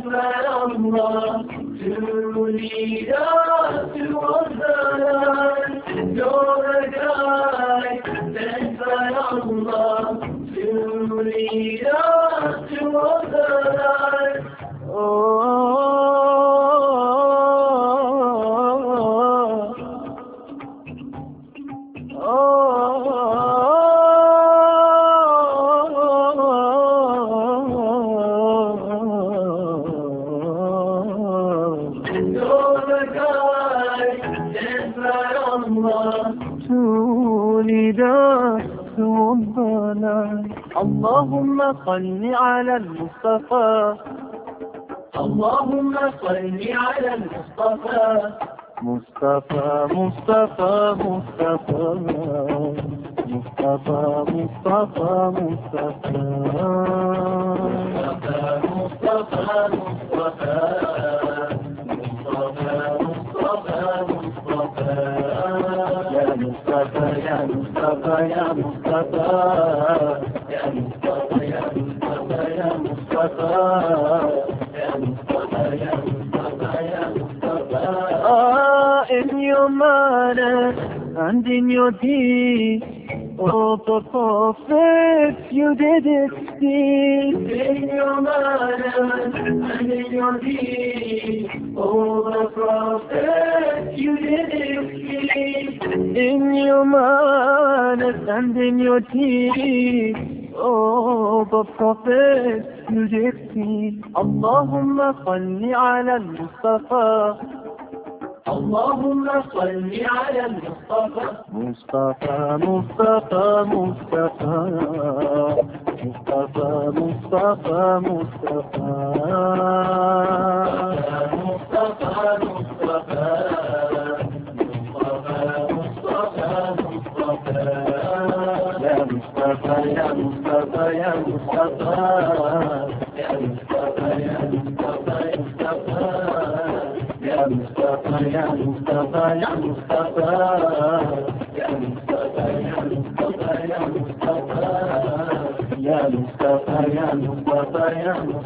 يا الله to lead us towards the light. You're the guide sent by Allah to lead us towards the light. اللهم صل على المصطفى اللهم صل على المصطفى مصطفى مصطفى مصطفى مصطفى مصطفى مصطفى مصطفى مصطفى يا مصطفى يا مصطفى يا مصطفى يا مصطفى يا مصطفى يا مصطفى يا مصطفى يا مصطفى يا مصطفى Ah, in your manner and in your deed. Oh, the prophet, you did it see. In your manner and in your deed, oh the prophet, you did it speak. In your manners and in your deed. Oh, the prophet, you did see. اللهم صل على المصطفى اللهم صل على المصطفى مصطفى مصطفى مصطفى مصطفى مصطفى مصطفى مصطفى مصطفى مصطفى مصطفى يا مصطفى يا مصطفى يا مصطفى يا مصطفى يا مصطفى يا مصطفى يا مصطفى يا مصطفى يا مصطفى يا مصطفى يا مصطفى يا مصطفى يا مصطفى يا مصطفى يا مصطفى